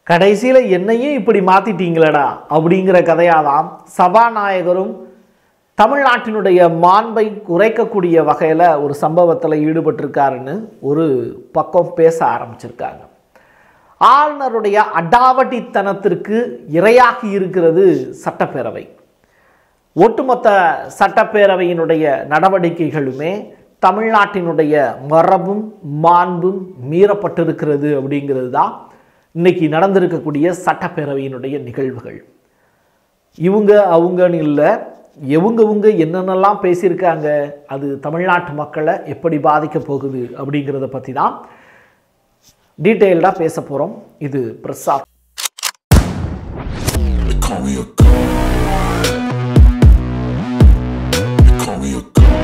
கடைசியில் என்னையும் இப்படி மாத்திட்டீங்களடா அப்படிங்கிற கதையாதான் சபாநாயகரும் தமிழ்நாட்டினுடைய மாண்பை குறைக்கக்கூடிய வகையில் ஒரு சம்பவத்தில் ஈடுபட்டிருக்காருன்னு ஒரு பக்கம் பேச ஆரம்பிச்சிருக்காங்க ஆளுநருடைய அடாவடித்தனத்திற்கு இரையாகி இருக்கிறது சட்டப்பேரவை ஒட்டுமொத்த சட்டப்பேரவையினுடைய நடவடிக்கைகளுமே தமிழ்நாட்டினுடைய மரபும் மாண்பும் மீறப்பட்டிருக்கிறது அப்படிங்கிறது தான் இன்னைக்கு நடந்திருக்கக்கூடிய சட்டப்பேரவையினுடைய நிகழ்வுகள் இவங்க அவங்கன்னு இல்லை எவங்கவுங்க என்னென்னலாம் பேசியிருக்காங்க அது தமிழ்நாட்டு மக்களை எப்படி பாதிக்க போகுது அப்படிங்கிறத பற்றி தான் டீட்டெயில்டாக பேச போகிறோம் இது Prasad They call me a god. They call me a god.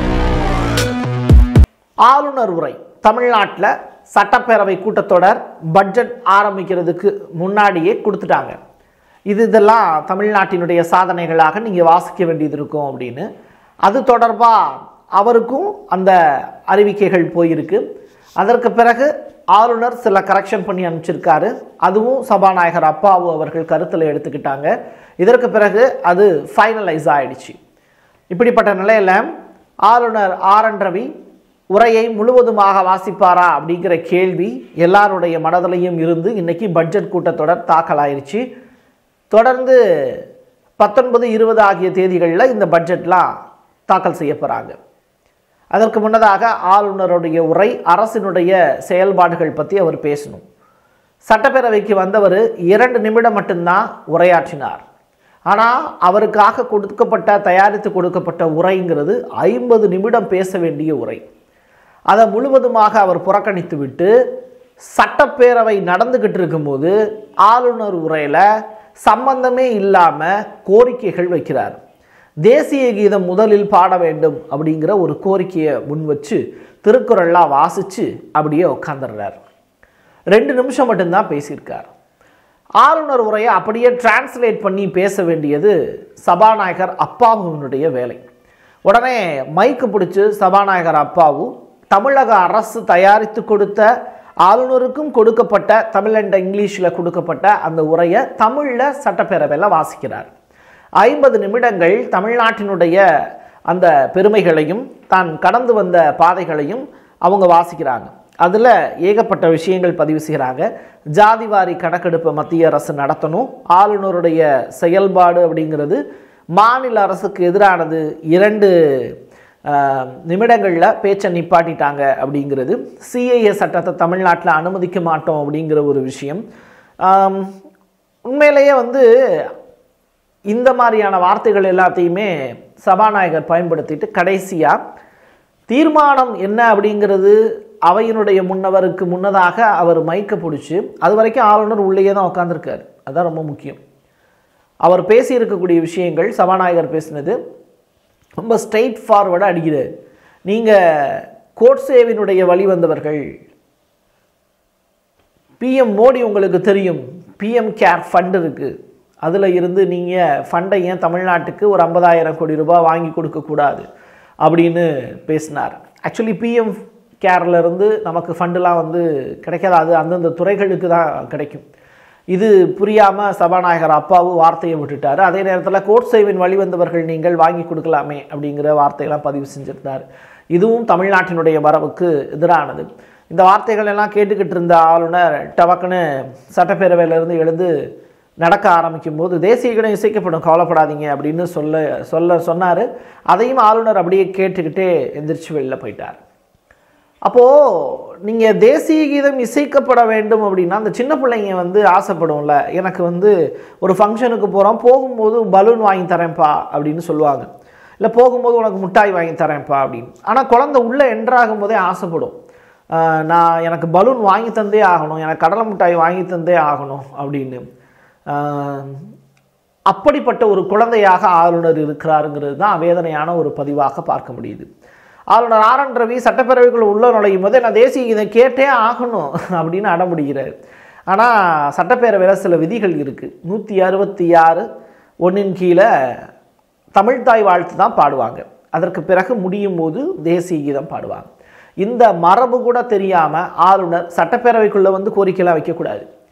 ஆளுநர் உரை தமிழ்நாட்டில் சட்டப்பேரவை கூட்டத்தொடர் பட்ஜெட் ஆரம்பிக்கிறதுக்கு முன்னாடியே கொடுத்துட்டாங்க இது இதெல்லாம் தமிழ்நாட்டினுடைய சாதனைகளாக நீங்கள் வாசிக்க வேண்டியது இருக்கும் அப்படின்னு அது தொடர்பாக அவருக்கும் அந்த அறிவிக்கைகள் போயிருக்கு அதற்கு பிறகு ஆளுநர் சில கரெக்ஷன் பண்ணி அனுப்பிச்சிருக்காரு அதுவும் சபாநாயகர் அப்பாவு அவர்கள் கருத்தில் எடுத்துக்கிட்டாங்க இதற்கு பிறகு அது ஃபைனலைஸ் ஆயிடுச்சு இப்படிப்பட்ட நிலையில் ஆளுநர் ஆர் என் ரவி உரையை முழுவதுமாக வாசிப்பாரா அப்படிங்கிற கேள்வி எல்லாருடைய மனதிலையும் இருந்து இன்னைக்கு பட்ஜெட் கூட்டத்தொடர் தாக்கலாயிருச்சு தொடர்ந்து பத்தொன்பது இருபது ஆகிய தேதிகளில் இந்த பட்ஜெட்லாம் தாக்கல் செய்ய போகிறாங்க அதற்கு முன்னதாக ஆளுநருடைய உரை அரசினுடைய செயல்பாடுகள் பற்றி அவர் பேசணும் சட்டப்பேரவைக்கு வந்தவர் இரண்டு நிமிடம் மட்டும்தான் உரையாற்றினார் ஆனால் அவருக்காக கொடுக்கப்பட்ட தயாரித்து கொடுக்கப்பட்ட உரைங்கிறது ஐம்பது நிமிடம் பேச வேண்டிய உரை அதை முழுவதுமாக அவர் புறக்கணித்து விட்டு சட்டப்பேரவை நடந்துக்கிட்டு இருக்கும்போது ஆளுநர் உரையில் சம்பந்தமே இல்லாமல் கோரிக்கைகள் வைக்கிறார் தேசிய கீதம் முதலில் பாட வேண்டும் அப்படிங்கிற ஒரு கோரிக்கையை முன் வச்சு திருக்குறள்லாம் வாசித்து அப்படியே உட்காந்துடுறார் ரெண்டு நிமிஷம் மட்டும்தான் பேசியிருக்கார் ஆளுநர் உரையை அப்படியே டிரான்ஸ்லேட் பண்ணி பேச வேண்டியது சபாநாயகர் அப்பாவுனுடைய வேலை உடனே மைக்கு பிடிச்சி சபாநாயகர் அப்பாவு தமிழக அரசு தயாரித்து கொடுத்த ஆளுநருக்கும் கொடுக்கப்பட்ட தமிழ் அண்ட் இங்கிலீஷில் கொடுக்கப்பட்ட அந்த உரையை தமிழில் சட்டப்பேரவையில் வாசிக்கிறார் ஐம்பது நிமிடங்கள் தமிழ்நாட்டினுடைய அந்த பெருமைகளையும் தான் கடந்து வந்த பாதைகளையும் அவங்க வாசிக்கிறாங்க அதில் ஏகப்பட்ட விஷயங்கள் பதிவு செய்கிறாங்க ஜாதிவாரி கணக்கெடுப்பை மத்திய அரசு நடத்தணும் ஆளுநருடைய செயல்பாடு அப்படிங்கிறது மாநில அரசுக்கு எதிரானது இரண்டு ஆஹ், நிமிடங்களில் பேச்சை நிப்பாட்டிட்டாங்க அப்படிங்கிறது சிஏஏ சட்டத்தை தமிழ்நாட்டில் அனுமதிக்க மாட்டோம் அப்படிங்கிற ஒரு விஷயம் ஆம், உண்மையிலேயே வந்து இந்த மாதிரியான வார்த்தைகள் எல்லாத்தையுமே சபாநாயகர் பயன்படுத்திட்டு கடைசியாக தீர்மானம் என்ன அப்படிங்கிறது அவையினுடைய முன்னவருக்கு முன்னதாக அவர் மைக்க பிடிச்சி அது வரைக்கும் ஆளுநர் உள்ளேயே தான் உட்காந்துருக்கார் அதுதான் ரொம்ப முக்கியம் அவர் பேசியிருக்கக்கூடிய விஷயங்கள் சபாநாயகர் பேசினது ரொம்ப ஸ்ட்ரெயிட் ஃபார்வர்டாக அடிக்கிறார் நீங்கள் கோட்சேவினுடைய வழி வந்தவர்கள் பிஎம் மோடி உங்களுக்கு தெரியும் பிஎம் கேர் ஃபண்ட் இருக்குது அதில் இருந்து நீங்கள் ஃபண்டை ஏன் தமிழ்நாட்டுக்கு ஒரு ஐம்பதாயிரம் கோடி ரூபாய் வாங்கி கொடுக்கக்கூடாது அப்படின்னு பேசினார் ஆக்சுவலி பிஎம் இருந்து நமக்கு ஃபண்டுலாம் வந்து கிடைக்காது அது அந்தந்த துறைகளுக்கு தான் கிடைக்கும் இது புரியாமல் சபாநாயகர் அப்பாவும் வார்த்தையை விட்டுட்டார் அதே நேரத்தில் கோர்ட் சேவின் வழி வந்தவர்கள் நீங்கள் வாங்கி கொடுக்கலாமே அப்படிங்கிற வார்த்தையெல்லாம் பதிவு செஞ்சிருந்தார் இதுவும் தமிழ்நாட்டினுடைய வரவுக்கு எதிரானது இந்த வார்த்தைகள் எல்லாம் கேட்டுக்கிட்டு இருந்த ஆளுநர் டவக்குன்னு சட்டப்பேரவையிலிருந்து எழுந்து நடக்க ஆரம்பிக்கும் போது தேசிய கீதம் இசைக்கப்படும் கவலைப்படாதீங்க அப்படின்னு சொல்ல சொல்ல சொன்னார் அதையும் ஆளுநர் அப்படியே கேட்டுக்கிட்டே எந்திரிச்சு வெளில போயிட்டார் அப்போது நீங்கள் தேசிய கீதம் இசைக்கப்பட வேண்டும் அப்படின்னா அந்த சின்ன பிள்ளைங்க வந்து ஆசைப்படும்ல எனக்கு வந்து ஒரு ஃபங்க்ஷனுக்கு போகிறோம் போகும்போது பலூன் வாங்கி தரேன்ப்பா அப்படின்னு சொல்லுவாங்க இல்லை போகும்போது உனக்கு முட்டாய் வாங்கி தரேன்ப்பா அப்படின்னு ஆனால் குழந்தை உள்ளே என்ட்ராகும் போதே ஆசைப்படும் ஆஹ் நான் எனக்கு பலூன் வாங்கி தந்தே ஆகணும் எனக்கு கடலை மிட்டாய் வாங்கி தந்தே ஆகணும் அப்படின்னு ஆஹ் அப்படிப்பட்ட ஒரு குழந்தையாக ஆளுநர் இருக்கிறாருங்கிறது தான் வேதனையான ஒரு பதிவாக பார்க்க முடியுது ஆளுநர் ஆர் என் ரவி சட்டப்பேரவைக்குள்ள உள்ள நுழையும் போது நான் தேசிய இதை கேட்டே ஆகணும் அப்படின்னு அடம்பிடிக்கிறார் ஆனால் சட்டப்பேரவையில் சில விதிகள் இருக்குது நூற்றி அறுபத்தி ஆறு ஒன்றின் கீழே தமிழ்தாய் வாழ்த்து தான் பாடுவாங்க அதற்கு பிறகு முடியும் போது தேசிய கீதம் பாடுவாங்க இந்த மரபு கூட தெரியாமல் ஆளுநர் சட்டப்பேரவைக்குள்ளே வந்து கோரிக்கைலாம் வைக்கக்கூடாது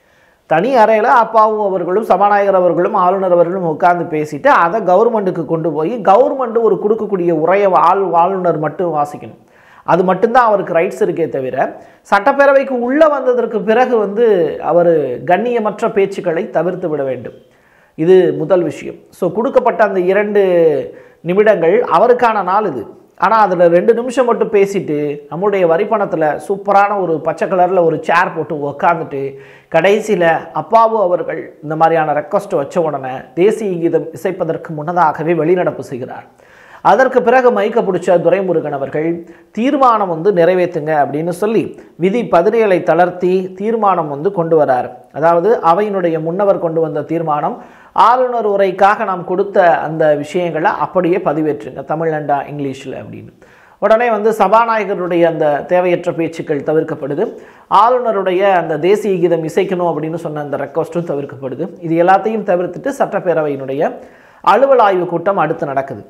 தனி அறையில் அப்பாவும் அவர்களும் சபாநாயகர் அவர்களும் ஆளுநர் அவர்களும் உட்கார்ந்து பேசிட்டு அதை கவர்மெண்ட்டுக்கு கொண்டு போய் கவர்மெண்ட் ஒரு கொடுக்கக்கூடிய உரையை ஆள் ஆளுநர் மட்டும் வாசிக்கணும் அது மட்டும்தான் அவருக்கு ரைட்ஸ் இருக்கே தவிர சட்டப்பேரவைக்கு உள்ளே வந்ததற்கு பிறகு வந்து அவர் கண்ணியமற்ற பேச்சுக்களை தவிர்த்து விட வேண்டும் இது முதல் விஷயம் ஸோ கொடுக்கப்பட்ட அந்த இரண்டு நிமிடங்கள் அவருக்கான நாள் இது ஆனால் அதில் ரெண்டு நிமிஷம் மட்டும் பேசிட்டு நம்மளுடைய வரிப்பணத்தில் சூப்பரான ஒரு பச்சை கலரில் ஒரு சேர் போட்டு உக்காந்துட்டு கடைசியில் அப்பாவு அவர்கள் இந்த மாதிரியான ரெக்வஸ்ட் வச்ச உடனே தேசிய கீதம் இசைப்பதற்கு முன்னதாகவே வெளிநடப்பு செய்கிறார் அதற்கு பிறகு மைக்க பிடிச்ச துரைமுருகன் அவர்கள் தீர்மானம் வந்து நிறைவேற்றுங்க அப்படின்னு சொல்லி விதி பதினேழை தளர்த்தி தீர்மானம் வந்து கொண்டு வரார் அதாவது அவையினுடைய முன்னவர் கொண்டு வந்த தீர்மானம் ஆளுநர் உரைக்காக நாம் கொடுத்த அந்த விஷயங்களை அப்படியே பதிவேற்றுங்க தமிழ்லண்டா இங்கிலீஷில் அப்படின்னு உடனே வந்து சபாநாயகருடைய அந்த தேவையற்ற பேச்சுக்கள் தவிர்க்கப்படுது ஆளுநருடைய அந்த தேசிய கீதம் இசைக்கணும் அப்படின்னு சொன்ன அந்த ரெக்வஸ்ட்டும் தவிர்க்கப்படுது இது எல்லாத்தையும் தவிர்த்துட்டு சட்டப்பேரவையினுடைய அலுவல் ஆய்வு கூட்டம் அடுத்து நடக்குது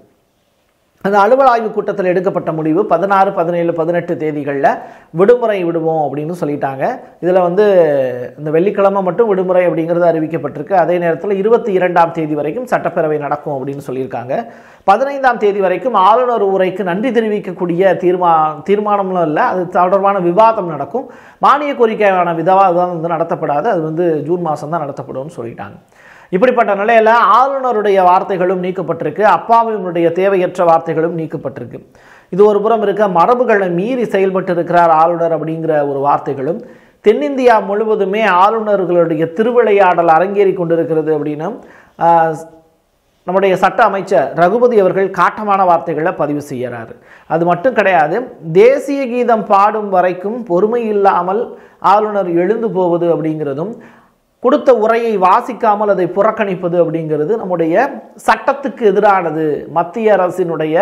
அந்த அலுவல் ஆய்வு கூட்டத்தில் எடுக்கப்பட்ட முடிவு பதினாறு பதினேழு பதினெட்டு தேதிகளில் விடுமுறை விடுவோம் அப்படின்னு சொல்லிட்டாங்க இதில் வந்து இந்த வெள்ளிக்கிழமை மட்டும் விடுமுறை அப்படிங்கிறது அறிவிக்கப்பட்டிருக்கு அதே நேரத்தில் இருபத்தி இரண்டாம் தேதி வரைக்கும் சட்டப்பேரவை நடக்கும் அப்படின்னு சொல்லியிருக்காங்க பதினைந்தாம் தேதி வரைக்கும் ஆளுநர் உரைக்கு நன்றி தெரிவிக்கக்கூடிய தீர்மா தீர்மானம்லாம் இல்லை அது தொடர்பான விவாதம் நடக்கும் மானிய கோரிக்கையான விதவா விவாதம் வந்து நடத்தப்படாது அது வந்து ஜூன் மாதம் தான் நடத்தப்படும்னு சொல்லிட்டாங்க இப்படிப்பட்ட நிலையில் ஆளுநருடைய வார்த்தைகளும் நீக்கப்பட்டிருக்கு அப்பாவினுடைய தேவையற்ற வார்த்தைகளும் நீக்கப்பட்டிருக்கு இது ஒரு புறம் இருக்க மரபுகளை மீறி செயல்பட்டு இருக்கிறார் ஆளுநர் அப்படிங்கிற ஒரு வார்த்தைகளும் தென்னிந்தியா முழுவதுமே ஆளுநர்களுடைய திருவிளையாடல் அரங்கேறி கொண்டிருக்கிறது அப்படின்னு ஆஹ், நம்முடைய சட்ட அமைச்சர் ரகுபதி அவர்கள் காட்டமான வார்த்தைகளை பதிவு செய்கிறாரு அது மட்டும் கிடையாது தேசிய கீதம் பாடும் வரைக்கும் பொறுமை இல்லாமல் ஆளுநர் எழுந்து போவது அப்படிங்கிறதும் கொடுத்த உரையை வாசிக்காமல் அதை புறக்கணிப்பது அப்படிங்கிறது நம்முடைய சட்டத்துக்கு எதிரானது மத்திய அரசினுடைய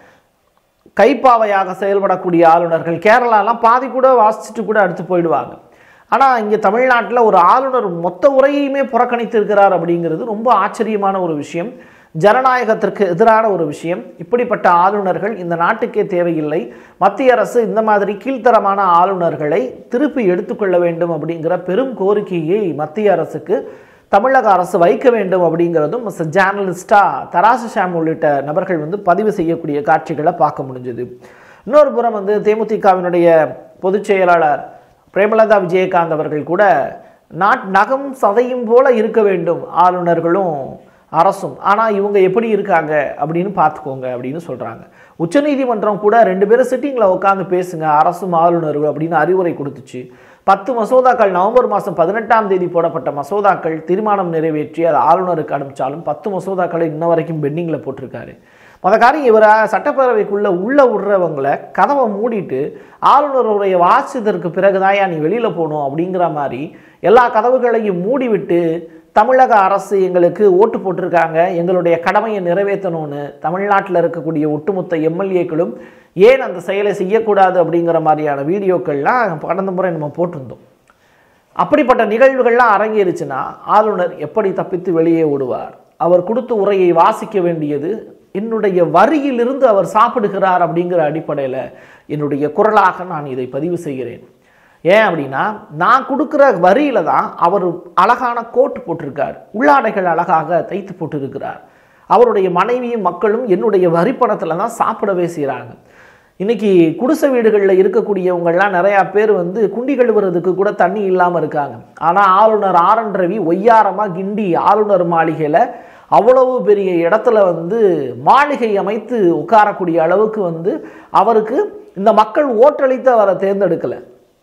கைப்பாவையாக செயல்படக்கூடிய ஆளுநர்கள் கேரளாலாம் பாதி கூட வாசிச்சுட்டு கூட அடுத்து போயிடுவாங்க ஆனால் இங்கே தமிழ்நாட்டில் ஒரு ஆளுநர் மொத்த உரையுமே புறக்கணித்து இருக்கிறார் அப்படிங்கிறது ரொம்ப ஆச்சரியமான ஒரு விஷயம் ஜனநாயகத்திற்கு எதிரான ஒரு விஷயம் இப்படிப்பட்ட ஆளுநர்கள் இந்த நாட்டுக்கே தேவையில்லை மத்திய அரசு இந்த மாதிரி கீழ்த்தரமான ஆளுநர்களை திருப்பி எடுத்துக்கொள்ள வேண்டும் அப்படிங்கிற பெரும் கோரிக்கையை மத்திய அரசுக்கு தமிழக அரசு வைக்க வேண்டும் அப்படிங்கிறதும் மிஸ்டர் ஜேர்னலிஸ்டா தராசு ஷாம் உள்ளிட்ட நபர்கள் வந்து பதிவு செய்யக்கூடிய காட்சிகளை பார்க்க முடிஞ்சது இன்னொரு புறம் வந்து தேமுதிகவினுடைய பொதுச் செயலாளர் பிரேமலதா விஜயகாந்த் அவர்கள் கூட நாட் நகம் சதையும் போல இருக்க வேண்டும் ஆளுநர்களும் அரசும் ஆனால் இவங்க எப்படி இருக்காங்க அப்படின்னு பார்த்துக்கோங்க அப்படின்னு சொல்கிறாங்க உச்சநீதிமன்றம் கூட ரெண்டு பேரும் சிட்டிங்கில் உட்காந்து பேசுங்க அரசும் ஆளுநர்கள் அப்படின்னு அறிவுரை கொடுத்துச்சு பத்து மசோதாக்கள் நவம்பர் மாதம் பதினெட்டாம் தேதி போடப்பட்ட மசோதாக்கள் தீர்மானம் நிறைவேற்றி அது ஆளுநருக்கு அனுப்பிச்சாலும் பத்து மசோதாக்களை இன்ன வரைக்கும் பெண்டிங்கில் போட்டிருக்காரு முத காரியம் இவரை சட்டப்பேரவைக்குள்ளே உள்ளே விடுறவங்கள கதவை மூடிட்டு ஆளுநருடைய வாசித்ததற்கு பிறகுதாயா நீ வெளியில் போகணும் அப்படிங்கிற மாதிரி எல்லா கதவுகளையும் மூடிவிட்டு தமிழக அரசு எங்களுக்கு ஓட்டு போட்டிருக்காங்க எங்களுடைய கடமையை நிறைவேற்றணும்னு தமிழ்நாட்டில் இருக்கக்கூடிய ஒட்டுமொத்த எம்எல்ஏக்களும் ஏன் அந்த செயலை செய்யக்கூடாது அப்படிங்கிற மாதிரியான வீடியோக்கள்லாம் கடந்த முறை நம்ம போட்டிருந்தோம் அப்படிப்பட்ட நிகழ்வுகள்லாம் அரங்கேறுச்சுன்னா ஆளுநர் எப்படி தப்பித்து வெளியே ஓடுவார் அவர் கொடுத்த உரையை வாசிக்க வேண்டியது என்னுடைய வரியிலிருந்து அவர் சாப்பிடுகிறார் அப்படிங்கிற அடிப்படையில் என்னுடைய குரலாக நான் இதை பதிவு செய்கிறேன் ஏன் அப்படின்னா நான் கொடுக்குற வரியில தான் அவர் அழகான கோட் போட்டிருக்கார் உள்ளாடைகள் அழகாக தைத்து போட்டிருக்கிறார் அவருடைய மனைவியும் மக்களும் என்னுடைய வரி பணத்தில் தான் சாப்பிடவே செய்கிறாங்க இன்னைக்கு குடிசை வீடுகளில் இருக்கக்கூடியவங்கள்லாம் நிறையா பேர் வந்து குண்டி கழுவுறதுக்கு கூட தண்ணி இல்லாமல் இருக்காங்க ஆனால் ஆளுநர் ஆர் என் ரவி ஒய்யாரமாக கிண்டி ஆளுநர் மாளிகையில் அவ்வளவு பெரிய இடத்துல வந்து மாளிகை அமைத்து உட்காரக்கூடிய அளவுக்கு வந்து அவருக்கு இந்த மக்கள் ஓட்டளித்து அவரை தேர்ந்தெடுக்கலை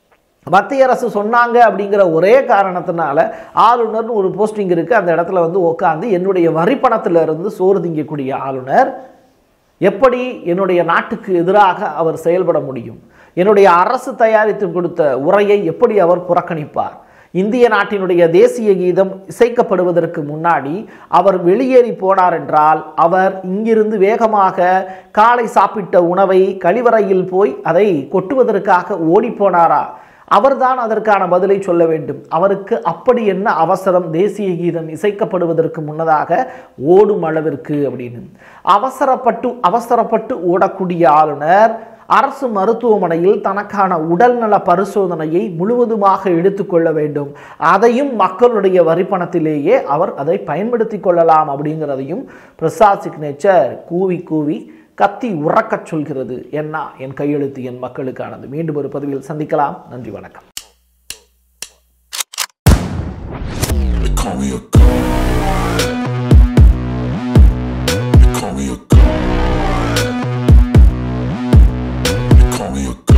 மத்திய அரசு சொன்னாங்க அப்படிங்கிற ஒரே காரணத்தினால ஆளுநர்னு ஒரு போஸ்டிங் இருக்குது அந்த இடத்துல வந்து உட்காந்து என்னுடைய வரிப்பணத்துல இருந்து சோறு திங்கக்கூடிய ஆளுநர் எப்படி என்னுடைய நாட்டுக்கு எதிராக அவர் செயல்பட முடியும் என்னுடைய அரசு தயாரித்து கொடுத்த உரையை எப்படி அவர் புறக்கணிப்பார் இந்திய நாட்டினுடைய தேசிய கீதம் இசைக்கப்படுவதற்கு முன்னாடி அவர் வெளியேறி போனார் என்றால் அவர் இங்கிருந்து வேகமாக காலை சாப்பிட்ட உணவை கழிவறையில் போய் அதை கொட்டுவதற்காக ஓடி போனாரா அவர்தான் அதற்கான பதிலை சொல்ல வேண்டும் அவருக்கு அப்படி என்ன அவசரம் தேசிய கீதம் இசைக்கப்படுவதற்கு முன்னதாக ஓடும் அளவிற்கு அப்படின்னு அவசரப்பட்டு அவசரப்பட்டு ஓடக்கூடிய ஆளுநர் அரசு மருத்துவமனையில் தனக்கான உடல்நல பரிசோதனையை முழுவதுமாக எடுத்துக்கொள்ள வேண்டும் அதையும் மக்களுடைய வரிப்பணத்திலேயே அவர் அதை பயன்படுத்தி கொள்ளலாம் அப்படிங்கிறதையும் பிரசாத் சிக்னேச்சர் கூவி கூவி கத்தி உறக்கச் சொல்கிறது என்ன என் கையெழுத்து என் மக்களுக்கானது மீண்டும் ஒரு பதிவில் சந்திக்கலாம் நன்றி வணக்கம் They call me a god.